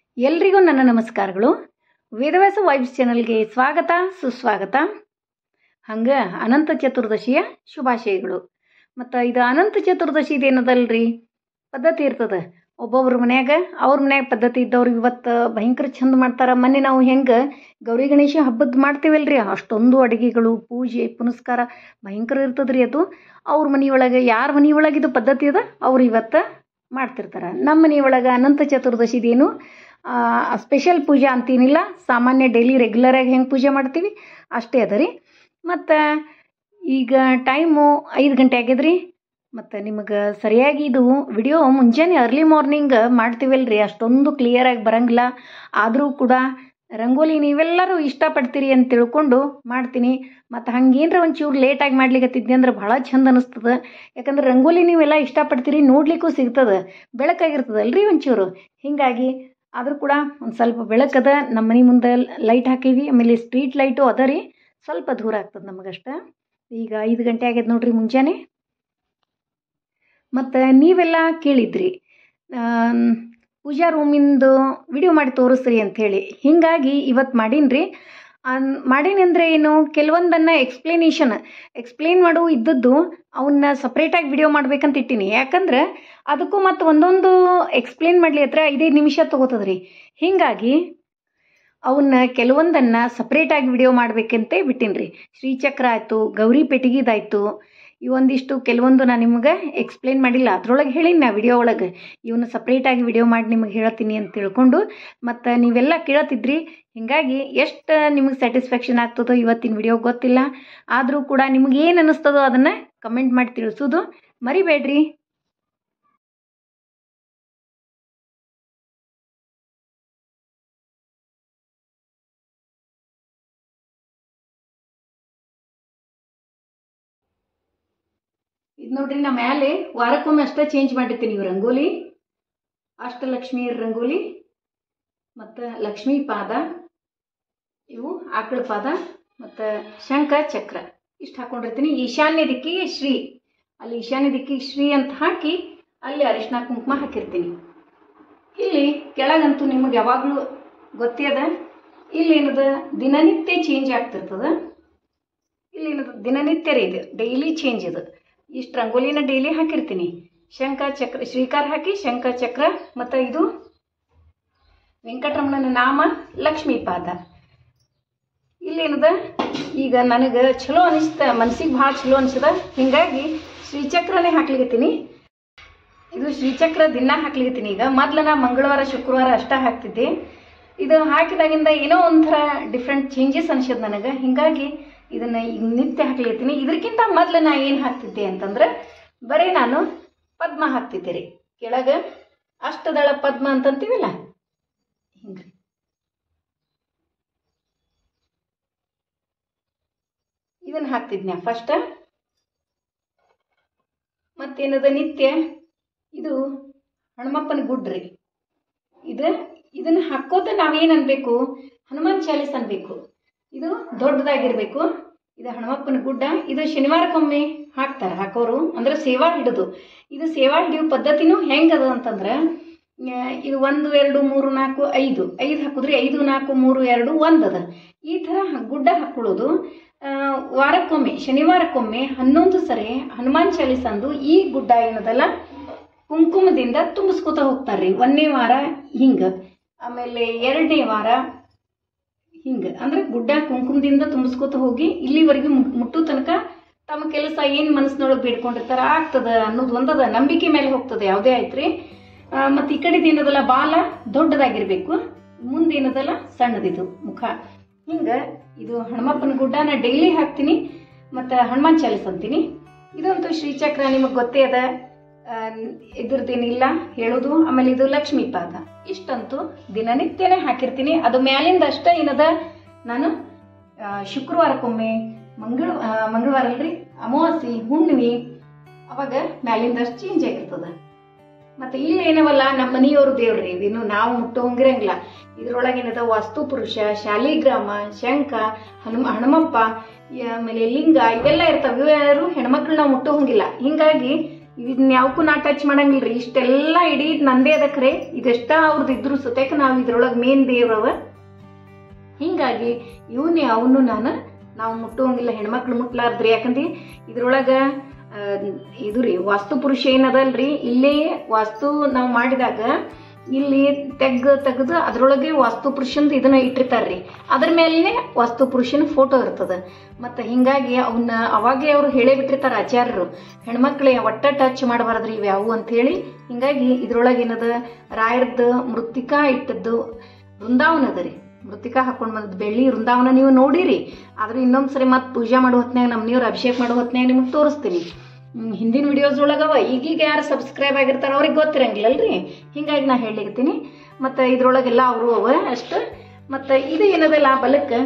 ಎಲ್ರಿಗೂ ನನ್ನ ನಮಸ್ಕಾರಗಳು ವೇದವ್ಯಾಸ ವೈಬ್ಸ್ ಚಾನಲ್ಗೆ ಸ್ವಾಗತ ಸುಸ್ವಾಗತ ಹಂಗೆ ಅನಂತ ಚತುರ್ದಶಿಯ ಶುಭಾಶಯಗಳು ಮತ್ತು ಇದು ಅನಂತ ಚತುರ್ದಶಿ ಇದೇನದಲ್ರಿ ಪದ್ಧತಿ ಇರ್ತದೆ ಒಬ್ಬೊಬ್ರ ಮನ್ಯಾಗ ಅವ್ರ ಮನ್ಯಾಗ ಪದ್ಧತಿ ಇದ್ದವ್ರಿಗೆ ಇವತ್ತು ಭಯಂಕರ ಚಂದ ಮಾಡ್ತಾರೆ ಮೊನ್ನೆ ನಾವು ಹೆಂಗೆ ಗೌರಿ ಗಣೇಶ ಹಬ್ಬದ ಮಾಡ್ತೀವಲ್ರಿ ಅಷ್ಟೊಂದು ಅಡುಗೆಗಳು ಪೂಜೆ ಪುನಸ್ಕಾರ ಭಯಂಕರ ಇರ್ತದ್ರಿ ಅದು ಅವ್ರ ಮನೆಯೊಳಗೆ ಯಾರ ಮನೆಯೊಳಗೆ ಇದು ಪದ್ಧತಿ ಅದ ಅವ್ರು ಇವತ್ತು ಮಾಡ್ತಿರ್ತಾರೆ ನಮ್ಮ ಮನೆಯೊಳಗೆ ಅನಂತ ಚತುರ್ದಶಿದೇನು ಸ್ಪೆಷಲ್ ಪೂಜೆ ಅಂತೇನಿಲ್ಲ ಸಾಮಾನ್ಯ ಡೈಲಿ ರೆಗ್ಯುಲರಾಗಿ ಹೆಂಗೆ ಪೂಜೆ ಮಾಡ್ತೀವಿ ಅಷ್ಟೇ ಅದ ರೀ ಮತ್ತು ಈಗ ಟೈಮು ಐದು ಗಂಟೆ ಆಗ್ಯದ್ರಿ ಮತ್ತು ನಿಮಗೆ ಸರಿಯಾಗಿ ಇದು ವಿಡಿಯೋ ಮುಂಜಾನೆ ಅರ್ಲಿ ಮಾರ್ನಿಂಗ್ ಮಾಡ್ತೀವಲ್ರಿ ಅಷ್ಟೊಂದು ಕ್ಲಿಯರಾಗಿ ಬರಂಗಿಲ್ಲ ಆದರೂ ಕೂಡ ರಂಗೋಲಿ ನೀವೆಲ್ಲರೂ ಇಷ್ಟಪಡ್ತೀರಿ ಅಂತ ತಿಳ್ಕೊಂಡು ಮಾಡ್ತೀನಿ ಮತ್ತು ಹಂಗೇನ್ರ ಒಂಚೂರು ಲೇಟಾಗಿ ಮಾಡ್ಲಿಕ್ಕತ್ತಿದ್ದೆ ಅಂದ್ರೆ ಭಾಳ ಚಂದ ಅನಿಸ್ತದೆ ಯಾಕಂದ್ರೆ ರಂಗೋಲಿ ನೀವೆಲ್ಲ ಇಷ್ಟಪಡ್ತೀರಿ ನೋಡ್ಲಿಕ್ಕೂ ಸಿಗ್ತದೆ ಬೆಳಕಾಗಿರ್ತದಲ್ರಿ ಒಂಚೂರು ಹೀಗಾಗಿ ಆದರೂ ಕೂಡ ಒಂದು ಸ್ವಲ್ಪ ಬೆಳಕದ ನಮ್ಮ ಮನೆ ಮುಂದೆ ಲೈಟ್ ಹಾಕೀವಿ ಆಮೇಲೆ ಸ್ಟ್ರೀಟ್ ಲೈಟು ಅದ ರೀ ಸ್ವಲ್ಪ ದೂರ ಆಗ್ತದೆ ನಮಗಷ್ಟೆ ಈಗ ಐದು ಗಂಟೆ ಆಗ್ಯದ ನೋಡ್ರಿ ಮುಂಜಾನೆ ಮತ್ತು ನೀವೆಲ್ಲ ಕೇಳಿದ್ರಿ ಆಮ್, ಪೂಜಾ ರೂಮಿಂದು ವಿಡಿಯೋ ಮಾಡಿ ತೋರಿಸ್ರಿ ಅಂಥೇಳಿ ಹೀಗಾಗಿ ಇವತ್ತು ಮಾಡೀನಿ ಮಾಡೀನಿ ಅಂದರೆ ಏನು ಕೆಲವೊಂದನ್ನು ಎಕ್ಸ್ಪ್ಲನೇಷನ್ ಎಕ್ಸ್ಪ್ಲೇನ್ ಮಾಡು ಇದ್ದದ್ದು ಅವನ್ನ ಸಪ್ರೇಟಾಗಿ ವಿಡಿಯೋ ಮಾಡ್ಬೇಕಂತ ಇಟ್ಟೀನಿ ಯಾಕಂದ್ರೆ ಅದಕ್ಕೂ ಮತ್ತು ಒಂದೊಂದು ಎಕ್ಸ್ಪ್ಲೇನ್ ಮಾಡಲಿ ಹತ್ರ ಐದೈದು ನಿಮಿಷ ತೊಗೋತದ ರೀ ಹೀಗಾಗಿ ಅವನ್ನ ಕೆಲವೊಂದನ್ನು ಸಪ್ರೇಟಾಗಿ ವಿಡಿಯೋ ಮಾಡ್ಬೇಕಂತೆ ಬಿಟ್ಟೀನಿ ರೀ ಶ್ರೀಚಕ್ರ ಆಯಿತು ಗೌರಿ ಪೆಟ್ಟಿಗಿದಾಯ್ತು ಇವೊಂದಿಷ್ಟು ಕೆಲವೊಂದು ನಾನು ನಿಮಗೆ ಎಕ್ಸ್ಪ್ಲೇನ್ ಮಾಡಿಲ್ಲ ಅದ್ರೊಳಗೆ ಹೇಳೀನಿ ನಾ ವಿಡಿಯೋ ಒಳಗೆ ಇವನ್ನ ಸಪ್ರೇಟಾಗಿ ವಿಡಿಯೋ ಮಾಡಿ ನಿಮಗೆ ಹೇಳ್ತೀನಿ ಅಂತ ತಿಳ್ಕೊಂಡು ಮತ್ತು ನೀವೆಲ್ಲ ಕೇಳತ್ತಿದ್ರಿ ಹೀಗಾಗಿ ಎಷ್ಟು ನಿಮಗೆ ಸ್ಯಾಟಿಸ್ಫ್ಯಾಕ್ಷನ್ ಆಗ್ತದೋ ಇವತ್ತಿನ ವಿಡಿಯೋ ಗೊತ್ತಿಲ್ಲ ಆದರೂ ಕೂಡ ನಿಮ್ಗೆ ಏನು ಅನ್ನಿಸ್ತದೋ ಅದನ್ನು ಕಮೆಂಟ್ ಮಾಡಿ ತಿಳಿಸೋದು ಮರಿಬೇಡ್ರಿ ಇದು ನೋಡ್ರಿ ನಾ ಮ್ಯಾಲೆ ವಾರಕ್ಕೊಮ್ಮೆ ಅಷ್ಟೇ ಚೇಂಜ್ ಮಾಡಿರ್ತೀನಿ ಇವು ರಂಗೋಲಿ ಅಷ್ಟಲಕ್ಷ್ಮಿ ರಂಗೋಲಿ ಮತ್ತು ಲಕ್ಷ್ಮೀ ಪಾದ ಇವು ಆಕಳ ಪಾದ ಮತ್ತು ಶಂಖ ಚಕ್ರ ಇಷ್ಟು ಹಾಕೊಂಡಿರ್ತೀನಿ ಈಶಾನ್ಯ ದಿಕ್ಕಿಗೆ ಶ್ರೀ ಅಲ್ಲಿ ಈಶಾನ್ಯ ದಿಕ್ಕಿಗೆ ಶ್ರೀ ಅಂತ ಹಾಕಿ ಅಲ್ಲಿ ಅರಿಶಿನ ಕುಂಕುಮ ಹಾಕಿರ್ತೀನಿ ಇಲ್ಲಿ ಕೆಳಗಂತೂ ನಿಮಗೆ ಯಾವಾಗಲೂ ಗೊತ್ತೇ ಅದ ಇಲ್ಲೇನದ ದಿನನಿತ್ಯ ಚೇಂಜ್ ಆಗ್ತಿರ್ತದೆ ಇಲ್ಲೇನದ ದಿನನಿತ್ಯ ರೀ ಇದು ಡೈಲಿ ಚೇಂಜ್ ಇದು ಇಷ್ಟು ರಂಗೋಲಿನ ಡೈಲಿ ಹಾಕಿರ್ತೀನಿ ಶಂಖ ಚಕ್ರ ಶ್ರೀಕಾರ ಹಾಕಿ ಶಂಖ ಚಕ್ರ ಮತ್ತು ಇದು ವೆಂಕಟರಮಣನ ನಾಮ ಲಕ್ಷ್ಮೀ ಪಾದ ಇಲ್ಲೇನದ ಈಗ ನನಗೆ ಚಲೋ ಅನಿಸ್ತ ಮನ್ಸಿಗೆ ಭಾಳ ಚಲೋ ಅನಿಸ್ತದ ಹೀಗಾಗಿ ಶ್ರೀಚಕ್ರನೇ ಹಾಕ್ಲಿಕತ್ತೀನಿ ಇದು ಶ್ರೀಚಕ್ರ ದಿನ ಹಾಕ್ಲಿಕತ್ತೀನಿ ಈಗ ಮೊದ್ಲು ನಾ ಮಂಗಳವಾರ ಶುಕ್ರವಾರ ಅಷ್ಟೇ ಹಾಕ್ತಿದ್ದೆ ಇದು ಹಾಕಿದಾಗಿಂದ ಏನೋ ಒಂಥರ ಡಿಫ್ರೆಂಟ್ ಚೇಂಜಸ್ ಅನ್ಸದ್ ನನಗೆ ಹೀಗಾಗಿ ಇದನ್ನ ಈಗ ನಿತ್ಯ ಹಾಕ್ಲಿಕತ್ತೀನಿ ಇದಕ್ಕಿಂತ ಮೊದ್ಲು ನಾ ಏನು ಹಾಕ್ತಿದ್ದೆ ಅಂತಂದ್ರೆ ಬರೀ ನಾನು ಪದ್ಮ ಹಾಕ್ತಿದ್ದೆ ರೀ ಕೆಳಗೆ ಅಷ್ಟದಳ ಪದ್ಮ ಅಂತಂತೀವಲ್ಲ ಹಿಂಗ್ರಿ ಇದನ್ನ ಹಾಕ್ತಿದ್ನ್ಯಾ ಫಸ್ಟ್ ಮತ್ತೇನದ ನಿತ್ಯ ಇದು ಹನುಮಪ್ಪನ ಗುಡ್ರಿ ಇದು ಇದನ್ನ ಹಾಕೋತ ನಾವೇನು ಅನ್ಬೇಕು ಹನುಮಾನ್ ಚಾಲೀಸ್ ಅನ್ಬೇಕು ಇದು ದೊಡ್ಡದಾಗಿರ್ಬೇಕು ಇದು ಹನುಮಪ್ಪನ ಗುಡ್ಡ ಇದು ಶನಿವಾರಕ್ಕೊಮ್ಮೆ ಹಾಕ್ತಾರೆ ಹಾಕೋರು ಅಂದ್ರೆ ಸೇವಾ ಹಿಡಿದು ಇದು ಸೇವಾ ಹಿಡಿಯೋ ಪದ್ಧತಿನೂ ಹೆಂಗದ ಅಂತಂದ್ರೆ ಆ, ಇದು ಒಂದು ಎರಡು ಮೂರು ನಾಲ್ಕು ಐದು ಐದು ಹಾಕಿದ್ರಿ ಐದು ನಾಲ್ಕು ಮೂರು ಎರಡು ಒಂದು ಅದ ಈ ಥರ ಹ- ಗುಡ್ಡ ಹಾಕೊಳ್ಳೋದು ಆ, ವಾರಕ್ಕೊಮ್ಮೆ ಶನಿವಾರಕ್ಕೊಮ್ಮೆ ಹನ್ನೊಂದು ಸರಿ ಹನುಮಾನ್ ಚಾಲೀಸ್ ಅಂದು ಈ ಗುಡ್ಡ ಏನದಲ್ಲ ಕುಂಕುಮದಿಂದ ತುಂಬಿಸ್ಕೊತ ಹೋಗ್ತಾರ್ರಿ ಒಂದನೇ ವಾರ ಹಿಂಗೆ ಆಮೇಲೆ ಎರಡನೇ ವಾರ ಹಿಂಗೆ ಅಂದ್ರೆ ಗುಡ್ಡ ಕುಂಕುಮದಿಂದ ತುಂಬಿಸ್ಕೊತ ಹೋಗಿ ಇಲ್ಲಿವರೆಗೂ ಮು- ಮುಟ್ಟೋ ತನಕ ತಮ್ಮ ಕೆಲಸ ಏನು ಮನಸ್ಸಿನೊಳಗೆ ಬೇಡ್ಕೊಂಡಿರ್ತಾರ ಆಗ್ತದ ಅನ್ನೋದು ಒಂದದ ನಂಬಿಕೆ ಮೇಲೆ ಹೋಗ್ತದೆ ಯಾವುದೇ ಆಯ್ತ್ರಿ ಮತ್ತು ಈ ಕಡೆದು ಏನದಲ್ಲ ಬಾಲ ದೊಡ್ಡದಾಗಿರ್ಬೇಕು ಮುಂದೇನದಲ್ಲ ಸಣ್ಣದಿದು ಮುಖ ಹಿಂಗೆ ಇದು ಹನುಮಪ್ಪನ ಗುಡ್ಡ ನಾ ಡೈಲಿ ಹಾಕ್ತೀನಿ ಮತ್ತು ಹನುಮಾನ್ ಚಾಲಿಸ್ ಅಂತೀನಿ ಇದಂತೂ ಶ್ರೀಚಕ್ರ ನಿಮಗೆ ಗೊತ್ತೇ ಅದ ಇದ್ರದ್ದೇನಿಲ್ಲ ಹೇಳೋದು ಆಮೇಲೆ ಇದು ಲಕ್ಷ್ಮೀ ಪಾದ ಇಷ್ಟಂತೂ ದಿನನಿತ್ಯನೇ ಹಾಕಿರ್ತೀನಿ ಅದು ಮ್ಯಾಲಿಂದ ಅಷ್ಟೇ ಏನದ ನಾನು ಆ, ಶುಕ್ರವಾರಕ್ಕೊಮ್ಮೆ ಮಂಗಳ ಆ, ಮಂಗಳವಾರ ಅಲ್ರಿ ಅಮಾವಾಸ್ಯೆ ಹುಣ್ಣಿಮೆ ಅವಾಗ ಮ್ಯಾಲಿಂದ ಅಷ್ಟು ಚೇಂಜ್ ಆಗಿರ್ತದೆ ಮತ್ತೆ ಇಲ್ಲಿ ಏನವಲ್ಲ ನಮ್ಮ ಮನೆಯವರು ದೇವ್ರಿ ಇದಿನ್ನು ನಾವು ಮುಟ್ಟೋ ಹಂಗಿರಂಗಿಲ್ಲ ಇದ್ರೊಳಗೆ ಏನದ ವಾಸ್ತು ಪುರುಷ ಶಾಲಿಗ್ರಾಮ ಶಂಖ ಹನುಮ ಹನುಮಪ್ಪ ಈ ಆಮೇಲೆ ಲಿಂಗ ಇವೆಲ್ಲ ಇರ್ತಾವೆ ಇವ್ಯಾರು ಹೆಣ್ಮಕ್ಳು ನಾವು ಮುಟ್ಟೋ ಹಂಗಿಲ್ಲ ಹಿಂಗಾಗಿ ಇದನ್ನ ಯಾವಕ್ಕೂ ನಾ ಟಚ್ ಮಾಡಂಗಿಲ್ರಿ ಇಷ್ಟೆಲ್ಲ ಇಡೀ ನಂದೇ ಅದ ಖರೆ ಇದೆಷ್ಟ ಅವ್ರದ್ದು ಇದ್ರು ಸುತೇಕ ನಾವು ಇದ್ರೊಳಗೆ ಮೇನ್ ದೇವ್ರವ ಹಿಂಗಾಗಿ ಇವನೇ ಅವನು ನಾನು ನಾವು ಮುಟ್ಟುವಂಗಿಲ್ಲ ಹೆಣ್ಮಕ್ಳು ಮುಟ್ಲಾರ್ದ್ರಿ ಯಾಕಂದ್ರೆ ಇದ್ರೊಳಗೆ ಆ, ಇದು ರೀ ವಾಸ್ತು ಪುರುಷ ಏನದಲ್ರಿ ಇಲ್ಲೇ ವಾಸ್ತು ನಾವು ಮಾಡಿದಾಗ ಇಲ್ಲಿ ತೆಗ್ ತೆಗೆದು ಅದ್ರೊಳಗೆ ವಾಸ್ತು ಪುರುಷಂದು ಇದನ್ನ ಇಟ್ಟಿರ್ತಾರ್ರಿ ಅದ್ರ ಮೇಲೇ ವಾಸ್ತು ಪುರುಷನ ಫೋಟೋ ಇರ್ತದ ಮತ್ತು ಹಿಂಗಾಗಿ ಅವನ್ನ ಅವಾಗೇ ಅವ್ರು ಹೇಳೇ ಬಿಟ್ಟಿರ್ತಾರೆ ಆಚಾರ್ಯರು ಹೆಣ್ಮಕ್ಳು ಒಟ್ಟ ಟಚ್ ಮಾಡಬಾರ್ದ್ರಿ ಇವ್ಯಾವು ಅಂಥೇಳಿ ಹಿಂಗಾಗಿ ಇದ್ರೊಳಗೆ ಏನದ ರಾಯರ್ದು ಮೃತ್ತಿಕಾ ಇಟ್ಟದ್ದು ವೃಂದಾವನ ಅದ ರೀ ಮೃತ್ತಿಕಾ ಹಾಕೊಂಡು ಬಂದದ್ದು ಬೆಳ್ಳಿ ವೃಂದಾವನ ನೀವು ನೋಡಿರಿ ಆದ್ರೆ ಇನ್ನೊಂದು ಸರಿ ಮತ್ತೆ ಪೂಜೆ ಮಾಡೋ ಹೊತ್ನ್ಯಾಗ ನಮ್ಮ ನೀವ್ರು ಅಭಿಷೇಕ ಮಾಡೋ ಹೊತ್ನ್ಯಾಗ ನಿಮ್ಗೆ ತೋರಿಸ್ತೀನಿ ಹ್ಮ್, ಹಿಂದಿನ ವಿಡಿಯೋಸ್ ಒಳಗವ ಈಗೀಗ ಯಾರು ಸಬ್ಸ್ಕ್ರೈಬ್ ಆಗಿರ್ತಾರ ಅವ್ರಿಗೆ ಗೊತ್ತಿರಂಗಿಲ್ಲಲ್ರಿ ಹಿಂಗಾಗಿ ನಾ ಹೇಳಿರ್ತೀನಿ ಮತ್ತು ಇದ್ರೊಳಗೆಲ್ಲ ಅವರು ಅವ ಅಷ್ಟು ಮತ್ತು ಇದು ಏನದಲ್ಲ ಬಲಕ್ಕೆ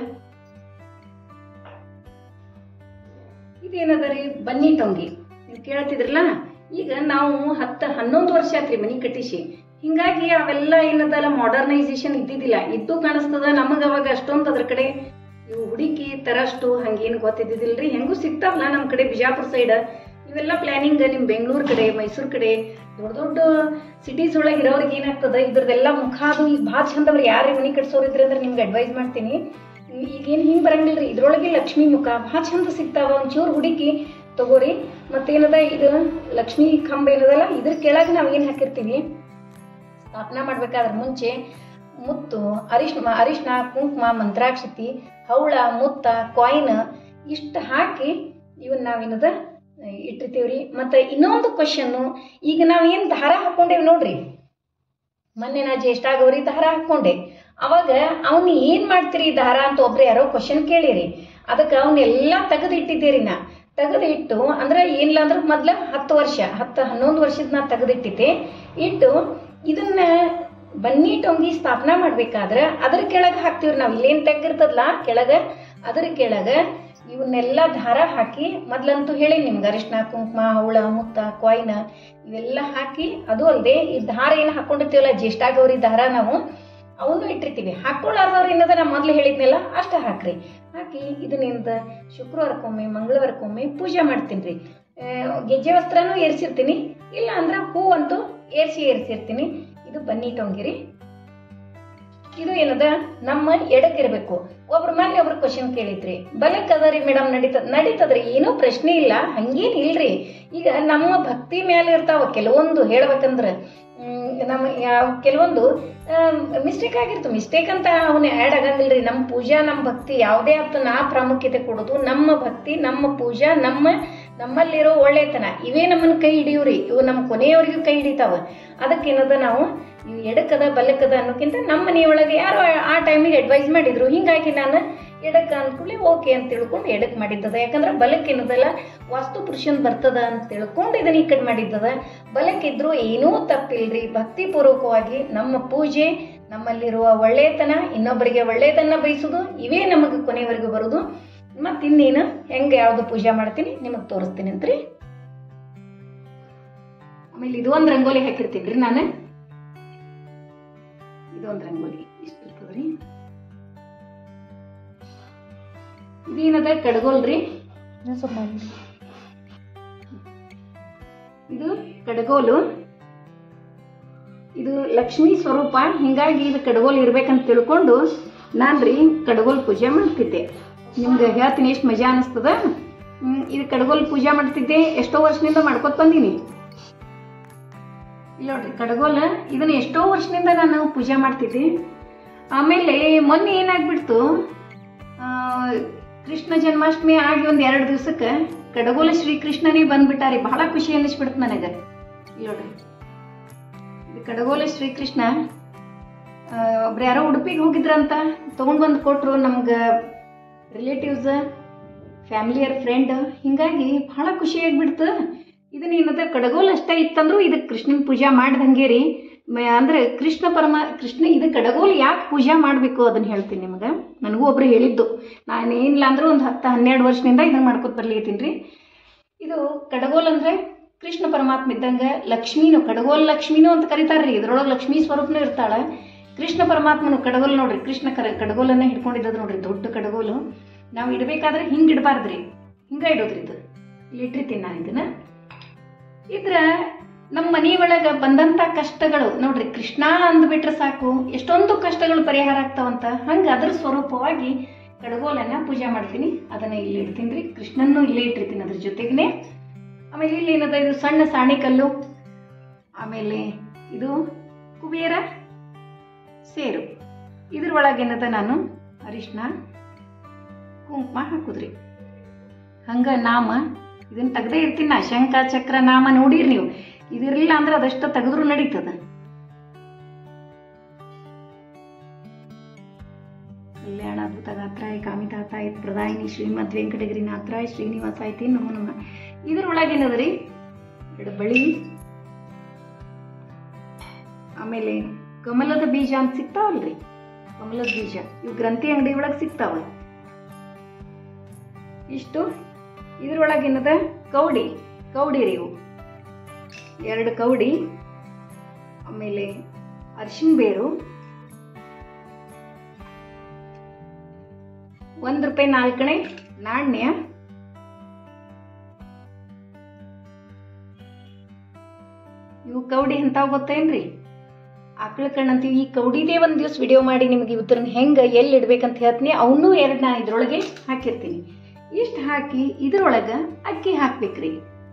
ಇದೇನದ ರೀ ಬನ್ನಿ ಟೊಂಗಿ ನೀವು ಕೇಳ್ತಿದ್ರಲ್ಲ ಈಗ ನಾವು ಹತ್ತು ಹನ್ನೊಂದು ವರ್ಷ ಆತ್ರಿ ಮನಿ ಕಟ್ಟಿಸಿ ಹಿಂಗಾಗಿ ಅವೆಲ್ಲ ಏನದಲ್ಲ ಮಾಡರ್ನೈಸೇಷನ್ ಇದ್ದಿದ್ದಿಲ್ಲ ಇದ್ದು ಕಾಣಿಸ್ತದ ನಮಗೆ ಅವಾಗ ಅಷ್ಟೊಂದು ಅದ್ರ ಕಡೆ ಇವು ಹುಡುಕಿ ತರಷ್ಟು ಹಂಗೇನು ಗೊತ್ತಿದ್ದಿದ್ದಿಲ್ರಿ ಹೆಂಗೂ ಸಿಗ್ತಾವಲ್ಲ ನಮ್ಮ ಕಡೆ ಬಿಜಾಪುರ ಸೈಡ್ ಇವೆಲ್ಲ ಪ್ಲಾನಿಂಗ್ ನಿಮ್ಮ ಬೆಂಗಳೂರು ಕಡೆ ಮೈಸೂರು ಕಡೆ ದೊಡ್ಡ ದೊಡ್ಡ ಸಿಟೀಸ್ ಒಳಗೆ ಇರೋರಿಗೆ ಏನಾಗ್ತದ ಇದ್ರದ್ದೆಲ್ಲ ಮುಖ ಅದು ಈಗ ಭಾಳ ಚಂದ ಅವ್ರು ಯಾರೇ ಮನಿ ಕಟ್ಸೋರಿದ್ರೆ ಅಂದ್ರೆ ನಿಮ್ಗೆ ಅಡ್ವೈಸ್ ಮಾಡ್ತೀನಿ ಈಗೇನು ಹಿಂಗೆ ಬರಂಗಿಲ್ರಿ ಇದ್ರೊಳಗೆ ಲಕ್ಷ್ಮಿ ಮುಖ ಭಾಳ ಚಂದ ಸಿಗ್ತಾವ ಒಂಚೂರು ಹುಡುಕಿ ತಗೋರಿ ಮತ್ತೇನದ ಇದು ಲಕ್ಷ್ಮಿ ಕಂಬ ಏನದಲ್ಲ ಇದ್ರ ಕೆಳಗೆ ನಾವು ಏನು ಹಾಕಿರ್ತೀವಿ ಸ್ಥಾಪನಾ ಮಾಡ್ಬೇಕಾದ್ರೆ ಮುಂಚೆ ಮುತ್ತು ಅರಿಶಿನ ಅರಿಶಿನ ಕುಂಕುಮ ಮಂತ್ರಾಕ್ಷತಿ ಹವಳ ಮುತ್ತ ಕಾಯಿನ್ ಇಷ್ಟು ಹಾಕಿ ಇವನ್ ನಾವೇನದ ಇಟ್ಟಿರ್ತೀವ್ರಿ ಮತ್ತು ಇನ್ನೊಂದು ಕ್ವಶನ್ನು ಈಗ ನಾವೇನು ದಾರ ಹಾಕೊಂಡೇವಿ ನೋಡ್ರಿ ಮೊನ್ನೆ ನಾ ಜ್ಯೇಷ್ಠ ಗೌರಿ ದಾರ ಹಾಕೊಂಡೆ ಅವಾಗ ಅವನು ಏನ್ ಮಾಡ್ತೀರಿ ಈ ದಾರ ಅಂತ ಒಬ್ರು ಯಾರೋ ಕ್ವಶನ್ ಕೇಳಿರಿ ಅದಕ್ಕೆ ಅವನ್ನೆಲ್ಲ ತೆಗೆದಿಟ್ಟಿದ್ದೀರಿ ನಾ ತೆಗೆದಿಟ್ಟು ಅಂದ್ರೆ ಏನಿಲ್ಲ ಅಂದ್ರೆ ಮೊದ್ಲ ಹತ್ತು ವರ್ಷ ಹತ್ತು ಹನ್ನೊಂದು ವರ್ಷದ ನಾ ತೆಗೆದಿಟ್ಟಿದ್ದೆ ಇಟ್ಟು ಇದನ್ನ ಬನ್ನಿ ಟೊಂಗಿ ಸ್ಥಾಪನಾ ಮಾಡ್ಬೇಕಾದ್ರೆ ಅದ್ರ ಕೆಳಗೆ ಹಾಕ್ತಿವ್ರಿ ನಾವು ಇಲ್ಲೇನ್ ತೆಗ್ಗಿರ್ತದಲ್ಲ ಕೆಳಗೆ ಅದ್ರ ಕೆಳಗೆ ಇವನ್ನೆಲ್ಲ ದಾರ ಹಾಕಿ ಮೊದ್ಲಂತೂ ಹೇಳಿ ನಿಮ್ಗೆ ಅರಿಶಿನ ಕುಂಕುಮ ಹವಳ ಮುತ್ತ ಕಾಯಿನ ಇವೆಲ್ಲ ಹಾಕಿ ಅದು ಅಲ್ಲದೆ ಈ ದಾರ ಏನು ಹಾಕೊಂಡಿರ್ತೀವಲ್ಲ ಜ್ಯೇಷ್ಠ ಗೌರಿ ದಾರ ನಾವು ಅವನು ಇಟ್ಟಿರ್ತೀವಿ ಹಾಕೊಳ್ಳಾರ್ದವ್ರು ಏನದ ನಾ ಮೊದ್ಲು ಹೇಳಿದ್ನಲ್ಲ ಅಷ್ಟ ಹಾಕ್ರಿ ಹಾಕಿ ಇದನ್ನಿಂದ ಶುಕ್ರವಾರಕ್ಕೊಮ್ಮೆ ಮಂಗಳವಾರಕ್ಕೊಮ್ಮೆ ಪೂಜೆ ಮಾಡ್ತೀನಿ ರೀ ಗೆಜ್ಜೆ ವಸ್ತ್ರನೂ ಏರ್ಸಿರ್ತೀನಿ ಇಲ್ಲ ಅಂದ್ರೆ ಹೂ ಅಂತೂ ಏರ್ಸಿ ಏರ್ಸಿರ್ತೀನಿ ಇದು ಬನ್ನಿ ಟೊಂಗಿರಿ ಇದು ಏನದ ನಮ್ಮ ಎಡಕ್ಕಿರ್ಬೇಕು ಒಬ್ರ ಮೇಲೆ ಒಬ್ರು ಕ್ವಶನ್ ಕೇಳಿದ್ರಿ ಬಲಕ್ ಅದರಿ ಮೇಡಮ್ ನಡೀತದ ನಡೀತದ್ರಿ ಏನೂ ಪ್ರಶ್ನೆ ಇಲ್ಲ ಹಂಗೇನ್ ಇಲ್ರಿ ಈಗ ನಮ್ಮ ಭಕ್ತಿ ಮೇಲೆ ಇರ್ತಾವ ಕೆಲವೊಂದು ಹೇಳ್ಬೇಕಂದ್ರ ಹ್ಮ್, ನಮ್ಮ ಯಾವ ಕೆಲವೊಂದು ಮಿಸ್ಟೇಕ್ ಆಗಿರ್ತು ಮಿಸ್ಟೇಕ್ ಅಂತ ಅವನ್ನ ಆ್ಯಡ್ ಆಗಂಗಿಲ್ರಿ ನಮ್ಮ ಪೂಜಾ ನಮ್ಮ ಭಕ್ತಿ ಯಾವುದೇ ಆತು ನಾ ಪ್ರಾಮುಖ್ಯತೆ ಕೊಡೋದು ನಮ್ಮ ಭಕ್ತಿ ನಮ್ಮ ಪೂಜಾ ನಮ್ಮ ನಮ್ಮಲ್ಲಿರೋ ಒಳ್ಳೆತನ ಇವೇ ನಮ್ಮನ್ನ ಕೈ ಹಿಡಿಯೂರಿ ಇವು ನಮ್ಮ ಕೊನೆಯವರೆಗೂ ಕೈ ಹಿಡಿತಾವ ಅದಕ್ಕೇನದ ನಾವು ಇವು ಎಡಕ್ಕದ ಬಲಕ್ಕದ ಅನ್ನೋಕ್ಕಿಂತ ನಮ್ಮ ಮನೆಯೊಳಗೆ ಯಾರೋ ಆ ಟೈಮಿಗೆ ಅಡ್ವೈಸ್ ಮಾಡಿದ್ರು ಹಿಂಗಾಗಿ ನಾನು ಎಡಕ್ಕ ಅಂದ್ಕೂಡ್ಲೆ ಓಕೆ ಅಂತ ತಿಳ್ಕೊಂಡು ಎಡಕ್ಕೆ ಮಾಡಿದ್ದದ ಯಾಕಂದ್ರೆ ಬಲಕ್ಕೆ ಏನದಲ್ಲ ವಾಸ್ತು ಪುರುಷನ್ ಬರ್ತದ ಅಂತ ತಿಳ್ಕೊಂಡು ಇದನ್ನ ಈ ಕಡೆ ಮಾಡಿದ್ದದ ಬಲಕ್ಕಿದ್ರು ಏನೂ ತಪ್ಪಿಲ್ರಿ ಭಕ್ತಿಪೂರ್ವಕವಾಗಿ ನಮ್ಮ ಪೂಜೆ ನಮ್ಮಲ್ಲಿರುವ ಒಳ್ಳೆಯತನ ಇನ್ನೊಬ್ಬರಿಗೆ ಒಳ್ಳೆಯದನ್ನ ಬಯಸುದು ಇವೇ ನಮಗೆ ಕೊನೆವರೆಗೂ ಬರುದು ಮತ್ತೆ ಇನ್ನೇನು ಹೆಂಗೆ ಯಾವ್ದು ಪೂಜೆ ಮಾಡ್ತೀನಿ ನಿಮಗೆ ತೋರಿಸ್ತೀನಿ ಅಂತ್ರಿ ಆಮೇಲೆ ಇದು ಒಂದು ರಂಗೋಲಿ ಹಾಕಿರ್ತೀನಿ ರೀ ನಾನು ಇದೊಂದು ರಂಗೋಲಿ ಇಷ್ಟು ಇರ್ತದ್ರಿ ಇದೇನದ ಕಡ್ಗೋಲ್ರಿ ಇದು ಕಡಗೋಲು ಇದು ಲಕ್ಷ್ಮೀ ಸ್ವರೂಪ ಹಿಂಗಾಗಿ ಇದು ಕಡಗೋಲ್ ಇರ್ಬೇಕಂತ ತಿಳ್ಕೊಂಡು ನಾನು ರೀ ಕಡಗೋಲ್ ಪೂಜೆ ಮಾಡ್ತಿದ್ದೆ ನಿಮ್ಗೆ ಹೇಳ್ತೀನಿ ಎಷ್ಟು ಮಜಾ ಅನಿಸ್ತದ ಹ್ಮ್, ಇದು ಕಡಗೋಲ್ ಪೂಜೆ ಮಾಡ್ತಿದ್ದೆ ಎಷ್ಟೋ ವರ್ಷದಿಂದ ಮಾಡ್ಕೊತ ಬಂದೀನಿ ಇಲ್ಲ ನೋಡ್ರಿ ಕಡಗೋಲ ಇದನ್ನ ಎಷ್ಟೋ ವರ್ಷದಿಂದ ನಾನು ಪೂಜೆ ಮಾಡ್ತಿದ್ದೆ ಆಮೇಲೆ ಮೊನ್ನೆ ಏನಾಗ್ಬಿಡ್ತು ಆ, ಕೃಷ್ಣ ಜನ್ಮಾಷ್ಟಮಿ ಆಗಿ ಒಂದು ಎರಡು ದಿವಸಕ್ಕೆ ಕಡಗೋಲ ಶ್ರೀಕೃಷ್ಣನೇ ಬಂದ್ಬಿಟ್ಟಾರಿ ಬಹಳ ಖುಷಿ ಅನ್ನಿಸ್ಬಿಡ್ತು ನನಗೆ ಇಲ್ಲಿ ನೋಡ್ರಿ ಇದು ಕಡಗೋಲ ಶ್ರೀಕೃಷ್ಣ ಆ, ಒಬ್ರು ಯಾರೋ ಉಡುಪಿಗೆ ಹೋಗಿದ್ರಂತ ತೊಗೊಂಡು ಬಂದು ಕೊಟ್ರು ನಮ್ಗೆ ರಿಲೇಟಿವ್ಸ್ ಫ್ಯಾಮಿಲಿಯರ್ ಫ್ರೆಂಡ್ ಹಿಂಗಾಗಿ ಬಹಳ ಖುಷಿ ಆಗ್ಬಿಡ್ತು ಇದನ್ನ ಏನದ ಕಡಗೋಲ್ ಅಷ್ಟೇ ಇತ್ತಂದ್ರು ಇದಕ್ಕೆ ಕೃಷ್ಣನ ಪೂಜಾ ಮಾಡ್ದಂಗೆ ರೀ ಮ- ಅಂದ್ರೆ ಕೃಷ್ಣ ಪರಮ ಕೃಷ್ಣ ಇದು ಕಡಗೋಲ್ ಯಾಕೆ ಪೂಜಾ ಮಾಡಬೇಕು ಅದನ್ನ ಹೇಳ್ತೀನಿ ನಿಮ್ಗೆ ನನಗೂ ಒಬ್ರು ಹೇಳಿದ್ದು ನಾನು ಏನಿಲ್ಲ ಅಂದ್ರೆ ಒಂದು ಹತ್ತು ಹನ್ನೆರಡು ವರ್ಷದಿಂದ ಇದನ್ನ ಮಾಡ್ಕೊತ ಬರ್ಲಿಕತ್ತೀನಿ ರೀ ಇದು ಕಡಗೋಲ್ ಅಂದ್ರೆ ಕೃಷ್ಣ ಪರಮಾತ್ಮ ಇದ್ದಂಗೆ ಲಕ್ಷ್ಮೀನು ಕಡಗೋಲ್ ಲಕ್ಷ್ಮೀನು ಅಂತ ಕರೀತಾರ್ರಿ ಇದ್ರೊಳಗೆ ಲಕ್ಷ್ಮೀ ಸ್ವರೂಪನೂ ಇರ್ತಾಳೆ ಕೃಷ್ಣ ಪರಮಾತ್ಮನು ಕಡಗೋಲ್ ನೋಡ್ರಿ ಕೃಷ್ಣ ಕರ ಕಡಗೋಲನ್ನ ಹಿಡ್ಕೊಂಡಿದ್ದದು ನೋಡ್ರಿ ದೊಡ್ಡ ಕಡಗೋಲು ನಾವು ಇಡಬೇಕಾದ್ರೆ ಹಿಂಗೆ ಇಡಬಾರ್ದ್ರಿ ಹಿಂಗೆ ಇಡೋದ್ರಿ ಇದು ಇಲ್ಲಿ ಇಟ್ಟಿರ್ತೀನಿ ನಾನು ಇದನ್ನ ಇದ್ರ ನಮ್ಮ ಮನೆಯೊಳಗ ಬಂದಂತ ಕಷ್ಟಗಳು ನೋಡ್ರಿ ಕೃಷ್ಣ ಅಂದ್ಬಿಟ್ರೆ ಸಾಕು ಎಷ್ಟೊಂದು ಕಷ್ಟಗಳು ಪರಿಹಾರ ಆಗ್ತಾವಂತ ಹಂಗ ಅದ್ರ ಸ್ವರೂಪವಾಗಿ ಕಡಗೋಲನ್ನ ಪೂಜೆ ಮಾಡ್ತೀನಿ ಅದನ್ನ ಇಲ್ಲಿ ಇಡ್ತೀನಿ ರೀ ಕೃಷ್ಣನ್ನು ಇಲ್ಲೇ ಇಟ್ಟಿರ್ತೀನಿ ಅದ್ರ ಜೊತೆಗನೆ ಆಮೇಲೆ ಇಲ್ಲಿ ಏನದ ಇದು ಸಣ್ಣ ಸಾಣಿಕಲ್ಲು ಆಮೇಲೆ ಇದು ಕುಬೇರ ಸೇರು ಇದ್ರೊಳಗೆ ಏನದ ನಾನು ಅರಿಶಿನ ಕುಂಕುಮ ಹಾಕುದ್ರಿ ಹಂಗ ನಾಮ ಇದನ್ನ ತೆಗ್ದೇ ಇರ್ತೀನಿ ನಾ ಶಂಕ ಚಕ್ರ ನಾಮ ನೋಡಿರಿ ನೀವು ಇದಿರಲಿಲ್ಲ ಅಂದ್ರೆ ಅದಷ್ಟ ತೆಗೆದ್ರು ನಡೀತದ ಕಲ್ಯಾಣಾದ್ಭುತ ಗಾತ್ರಾಯ ಕಾಮಿತಾತಾಯ ಪ್ರದಾಯಿನಿ ಶ್ರೀಮದ್ ವೆಂಕಟಗಿರಿನಾಥರಾಯ ಶ್ರೀನಿವಾಸಾಯ್ತಿ ನಮೋ ನಮಃ ಇದ್ರೊಳಗೆ ಏನದ್ರಿ ಎರಡು ಬಳಿ ಆಮೇಲೆ ಕಮಲದ ಬೀಜ ಅಂತ ಸಿಗ್ತಾವಲ್ರಿ ಕಮಲದ ಬೀಜ ಇವು ಗ್ರಂಥಿ ಅಂಗಡಿ ಒಳಗೆ ಸಿಗ್ತಾವ ಇಷ್ಟು ಇದ್ರೊಳಗೆ ಏನದ ಕೌಡಿ ಕೌಡಿ ರೀ ಇವು ಎರಡು ಕೌಡಿ ಆಮೇಲೆ ಅರಿಶಿನ ಬೇರು ಒಂದ್ ರೂಪಾಯಿ ನಾಲ್ಕಣೆ ನಾಣ್ಯ ಇವು ಕೌಡಿ ಎಂತಾವ್ ಗೊತ್ತೇನ್ರಿ ಆಕಳ ಕಣ್ಣಂತೀವಿ ಈ ಕೌಡಿದೇ ಒಂದ್ ದಿವ್ಸ ವಿಡಿಯೋ ಮಾಡಿ ನಿಮ್ಗೆ ಇವ್ರನ್ನ ಹೆಂಗ ಎಲ್ಲಿ ಇಡ್ಬೇಕಂತ ಹೇಳ್ತೀನಿ ಅವನ್ನೂ ಎರಡು ನಾ ಇದ್ರೊಳಗೆ ಹಾಕಿರ್ತೀನಿ ಇಷ್ಟು ಹಾಕಿ ಇದ್ರೊಳಗ ಅಕ್ಕಿ ಹಾಕ್ಬೇಕ್ರಿ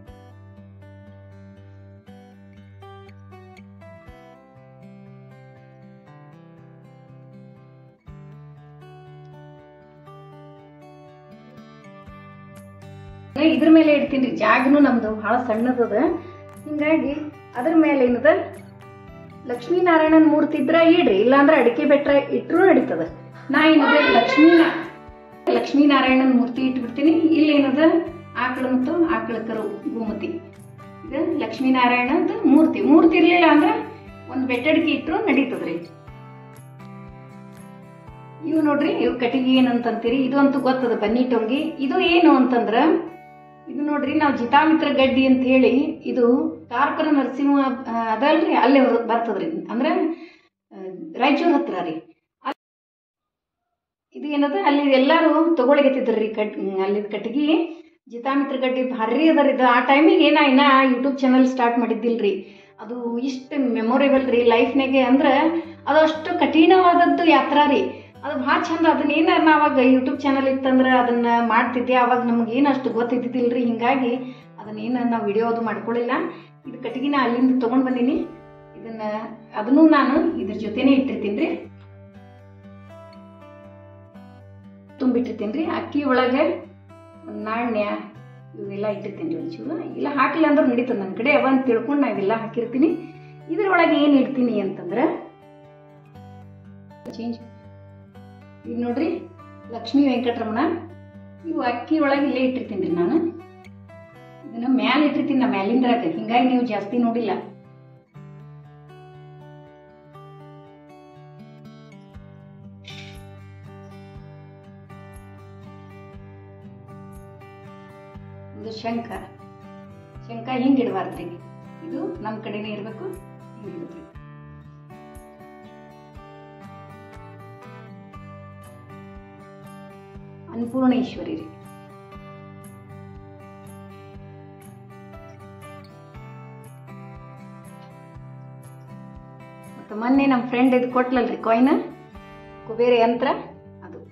ನಾ ಇದ್ರ ಮೇಲೆ ಇಡ್ತೀನಿ ರೀ ಜಾಗನು ನಮ್ದು ಬಹಳ ಸಣ್ಣದದ ಹಿಂಗಾಗಿ ಅದ್ರ ಮೇಲೆ ಏನದ ಲಕ್ಷ್ಮೀನಾರಾಯಣನ್ ಮೂರ್ತಿ ಇದ್ರ ಇಡ್ರಿ ಇಲ್ಲಾಂದ್ರೆ ಅಡಿಕೆ ಬೆಟ್ರ ಇಟ್ರು ನಡೀತದ ನಾ ಏನದ ಲಕ್ಷ್ಮೀ ಲಕ್ಷ್ಮೀನಾರಾಯಣನ್ ಮೂರ್ತಿ ಇಟ್ಬಿಡ್ತೀನಿ ಇಲ್ಲಿ ಏನದ ಆಕಳ ಮತ್ತು ಆಕಳ ಕರು ಗೋಮತಿ ಇದು ಲಕ್ಷ್ಮೀನಾರಾಯಣದ ಮೂರ್ತಿ ಮೂರ್ತಿ ಇರ್ಲಿಲ್ಲ ಅಂದ್ರ ಒಂದ್ ಬೆಟ್ಟಡಿಕೆ ಇಟ್ರು ನಡೀತದ್ರಿ ಇವು ನೋಡ್ರಿ ಇವು ಕಟ್ಟಿಗೆ ಏನಂತಂತೀರಿ ಇದು ಅಂತೂ ಗೊತ್ತದ ಬನ್ನಿ ಟೊಂಗಿ ಇದು ಏನು ಅಂತಂದ್ರ ಇದು ನೋಡ್ರಿ ನಾವು ಜಿತಾಮಿತ್ರ ಗಡ್ಡಿ ಅಂತ ಹೇಳಿ ಇದು ಕಾರ್ಕರ ನರಸಿಂಹ ಆ, ಅದಲ್ರಿ ಅಲ್ಲೇ ಹೊರ- ಬರ್ತದ್ರಿ ಅಂದ್ರೆ ಆ, ರಾಯಚೂರ್ ಹತ್ರ ರೀ ಅಲ್- ಇದು ಏನದ ಅಲ್ಲಿ ಎಲ್ಲಾರು ತಗೊಳಗತ್ತಿದ್ರಿ ಕಟ್ ಅಲ್ಲಿ ಕಟ್ಟಿಗೆ ಜಿತಾಮಿತ್ರ ಗಡ್ಡಿ ಭಾರಿ ಅದರ ಇದು ಆ ಟೈಮಿಗೆ ಏನ ಇನ್ನ ಯೂಟ್ಯೂಬ್ ಚಾನಲ್ ಸ್ಟಾರ್ಟ್ ಮಾಡಿದ್ದಿಲ್ರಿ ಅದು ಇಷ್ಟು ಮೆಮೊರೇಬಲ್ ರೀ ಲೈಫ್ನಾಗೆ ಅಂದ್ರೆ ಅದು ಅಷ್ಟು ಕಠಿಣವಾದದ್ದು ಯಾತ್ರಾ ರೀ ಅದು ಭಾಳ ಚಂದ ಅದನ್ನ ಏನ ನಾವಾಗ ಯೂಟ್ಯೂಬ್ ಚಾನಲ್ ಇತ್ತಂದ್ರೆ ಅದನ್ನ ಮಾಡ್ತಿದ್ದೆ ಅವಾಗ ನಮ್ಗೆ ಏನು ಅಷ್ಟು ಗೊತ್ತಿದ್ದಿದ್ದಿಲ್ರಿ ಹಿಂಗಾಗಿ ಅದನ್ನ ಏನು ನಾವು ವಿಡಿಯೋ ಅದು ಮಾಡ್ಕೊಳ್ಳಿಲ್ಲ ಇದು ಕಟ್ಟಿಗೆನ ಅಲ್ಲಿಂದ ತೊಗೊಂಡು ಬಂದೀನಿ ಇದನ್ನ ಅದನ್ನು ನಾನು ಇದ್ರ ಜೊತೆನೇ ಇಟ್ಟಿರ್ತೀನಿ ರೀ ತುಂಬಿಟ್ಟಿರ್ತೀನಿ ರೀ ಅಕ್ಕಿ ಒಳಗೆ ಒಂದ್ ನಾಣ್ಯ ಇವೆಲ್ಲ ಇಟ್ಟಿರ್ತೀನಿ ರೀ ಒಂಚೂರು ಇಲ್ಲ ಹಾಕಿಲ್ಲ ಅಂದ್ರೆ ನಡೀತದೆ ನನ್ನ ಕಡೆ ಅವ ಅಂತ ತಿಳ್ಕೊಂಡು ನಾ ಇವೆಲ್ಲ ಹಾಕಿರ್ತೀನಿ ಇದ್ರೊಳಗೆ ಏನು ಇಡ್ತೀನಿ ಅಂತಂದ್ರೆ ಚೇಂಜ್ ಈಗ ನೋಡ್ರಿ ಲಕ್ಷ್ಮೀ ವೆಂಕಟರಮಣ ಇವು ಅಕ್ಕಿ ಒಳಗೆ ಇಲ್ಲೇ ಇಟ್ಟಿರ್ತೀನಿ ರೀ ನಾನು ಇದನ್ನ ಮ್ಯಾಲ ಇಟ್ಟಿರ್ತೀನಿ ನಾ ಮ್ಯಾಲಿಂದ್ರಾಗ ಹಿಂಗಾಗಿ ನೀವು ಜಾಸ್ತಿ ನೋಡಿಲ್ಲ ಇದು ಶಂಖ ಶಂಖ ಹಿಂಗೆ ಇಡಬಾರ್ದ್ರಿ ಇದು ನಮ್ಮ ಕಡೆನೇ ಇರಬೇಕು ಹಿಂಗೆ ಇಡ್ಬೇಕು ಅನ್ನಪೂರ್ಣೇಶ್ವರಿ ರೀ ಮತ್ತು ಮೊನ್ನೆ ನಮ್ಮ ಫ್ರೆಂಡ್ ಇದು ಕೊಟ್ಲಲ್ರಿ ಕಾಯಿನ್ ಕುಬೇರ ಯಂತ್ರ ಅದು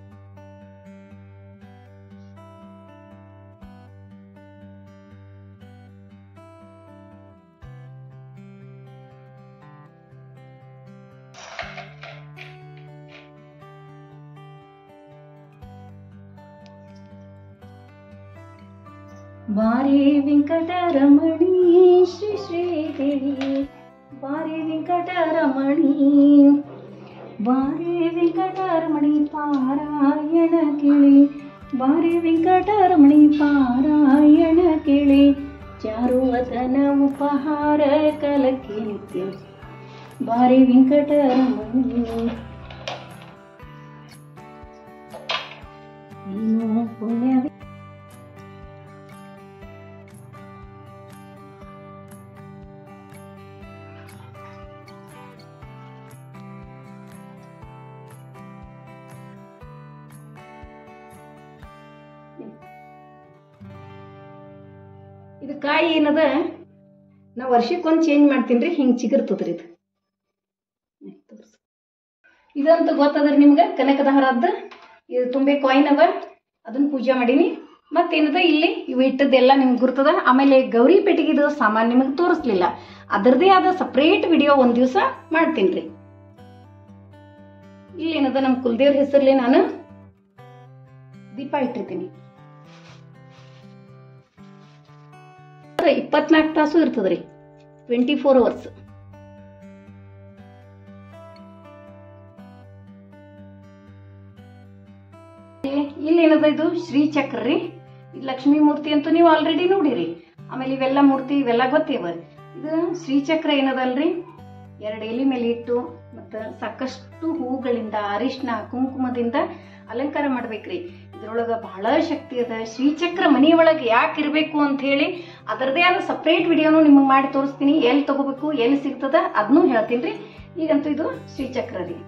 ಬಾರಿ ವೆಂಕಟರಮಣಿ ಶ್ರೀ ಶ್ರೀದೇವಿ ಬಾರಿ ವೆಂಕಟರಮಣಿ ಬಾರಿ ವೆಂಕಟರಮಣಿ ಪಾರಾಯಣ ಕೇಳಿ ಬಾರಿ ವೆಂಕಟರಮಣಿ ಪಾರಾಯಣ ಕೇಳಿ ಚಾರುವತನ ಉಪಹಾರ ಕಲಕ್ಕೆ ನಿತ್ಯ ಬಾರಿ ವೆಂಕಟರಮಣಿ ನೀನು ಪುಣ್ಯ ಇದು ಕಾಯಿ ಏನದ ನಾ ವರ್ಷಕ್ಕೊಂದು ಚೇಂಜ್ ಮಾಡ್ತೀನಿ ರೀ ಹಿಂಗೆ ಚಿಗುರ್ತದ್ರಿ ಇದು ಇದಂತೂ ಗೊತ್ತದ್ರಿ ನಿಮ್ಗೆ ಕನಕದ ಹಾರದ್ದು ಇದು ತುಂಬೆ ಕಾಯಿನ್ ಅವ ಅದನ್ನ ಪೂಜೆ ಮಾಡೀನಿ ಮತ್ತೇನದ ಇಲ್ಲಿ ಇವು ಇಟ್ಟದ್ದೆಲ್ಲ ನಿಮ್ಗೆ ಗುರ್ತದ ಆಮೇಲೆ ಗೌರಿ ಪೆಟ್ಟಿಗೆದು ಸಾಮಾನು ನಿಮಗೆ ತೋರಿಸ್ಲಿಲ್ಲ ಅದರದೇ ಆದ ಸಪ್ರೇಟ್ ವಿಡಿಯೋ ಒಂದು ದಿವಸ ಮಾಡ್ತೀನಿ ರೀ ಇಲ್ಲೇನದ ನಮ್ಮ ಕುಲದೇವ್ರ ಹೆಸರಲ್ಲಿ ನಾನು ದೀಪ ಇಟ್ಟಿರ್ತೀನಿ ಇಪ್ಪತ್ನಾಲ್ಕು ತಾಸು ಇರ್ತದ್ರಿ ಟ್ವೆಂಟಿ ಫೋರ್ ಅವರ್ಸ್ ಇಲ್ಲೇನದ ಇದು ಶ್ರೀಚಕ್ರ ರೀ ಇದು ಲಕ್ಷ್ಮೀ ಮೂರ್ತಿ ಅಂತೂ ನೀವು ಆಲ್ರೆಡಿ ನೋಡಿರಿ ಆಮೇಲೆ ಇವೆಲ್ಲ ಮೂರ್ತಿ ಇವೆಲ್ಲ ಗೊತ್ತೇವ ಇದು ಶ್ರೀಚಕ್ರ ಏನದಲ್ರಿ ಎರಡು ಎಲಿ ಮೇಲೆ ಇಟ್ಟು ಮತ್ತು ಸಾಕಷ್ಟು ಹೂಗಳಿಂದ ಅರಿಶಿನ ಕುಂಕುಮದಿಂದ ಅಲಂಕಾರ ಮಾಡ್ಬೇಕ್ರಿ ಇದ್ರೊಳಗೆ ಬಹಳ ಶಕ್ತಿ ಅದ ಶ್ರೀಚಕ್ರ ಮನೆಯೊಳಗೆ ಯಾಕೆ ಇರಬೇಕು ಅಂತ ಹೇಳಿ ಅದರದೇ ಆದ ಸಪ್ರೇಟ್ ವಿಡಿಯೋನು ನಿಮಗೆ ಮಾಡಿ ತೋರಿಸ್ತೀನಿ ಎಲ್ಲಿ ತಗೋಬೇಕು ಎಲ್ಲಿ ಸಿಗ್ತದ ಅದನ್ನೂ ಹೇಳ್ತೀನಿ ರೀ ಈಗಂತೂ ಇದು ಶ್ರೀಚಕ್ರ ರೀ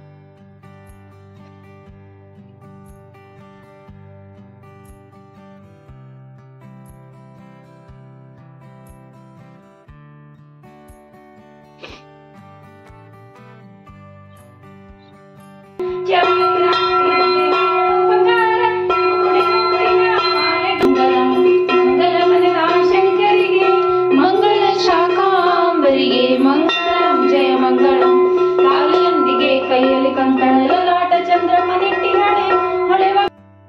ಶಂಕರಿಗೆ ಮಂಗಳ ಶಾಕಾಂಬರಿಗೆ ಮಂಗಳಂ ಜಯ ಮಂಗಳಂ ಕಾಲಿಯೊಂದಿಗೆ ಕೈಯಲ್ಲಿ ಕಂಕಣ ಲಲಾಟ ಚಂದ್ರಮನೆಟ್ಟಿ ಹಳೆ ಹಳೆವ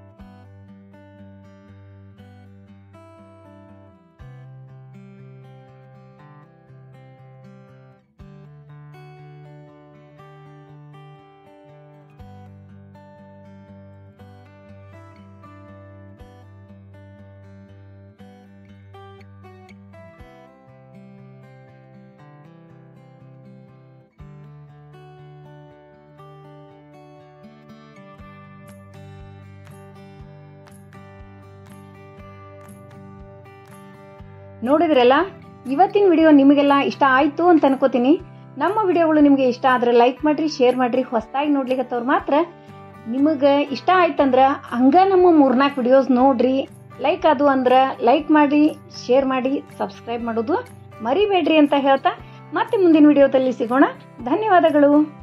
ನೋಡಿದ್ರಲ್ಲ ಇವತ್ತಿನ ವಿಡಿಯೋ ನಿಮಗೆಲ್ಲ ಇಷ್ಟ ಆಯಿತು ಅಂತ ಅನ್ಕೋತೀನಿ ನಮ್ಮ ವಿಡಿಯೋಗಳು ನಿಮಗೆ ಇಷ್ಟ ಆದ್ರೆ ಲೈಕ್ ಮಾಡ್ರಿ ಶೇರ್ ಮಾಡ್ರಿ ಹೊಸದಾಗಿ ನೋಡ್ಲಿಕ್ಕತ್ತವ್ರು ಮಾತ್ರ ನಿಮಗೆ ಇಷ್ಟ ಆಯ್ತಂದ್ರೆ ಹಂಗ ನಮ್ಮ ಮೂರ್ನಾಲ್ಕು ವಿಡಿಯೋಸ್ ನೋಡ್ರಿ ಲೈಕ್ ಅದು ಅಂದ್ರೆ ಲೈಕ್ ಮಾಡಿ ಶೇರ್ ಮಾಡಿ ಸಬ್ಸ್ಕ್ರೈಬ್ ಮಾಡೋದು ಮರಿಬೇಡ್ರಿ ಅಂತ ಹೇಳ್ತಾ ಮತ್ತೆ ಮುಂದಿನ ವಿಡಿಯೋದಲ್ಲಿ ಸಿಗೋಣ ಧನ್ಯವಾದಗಳು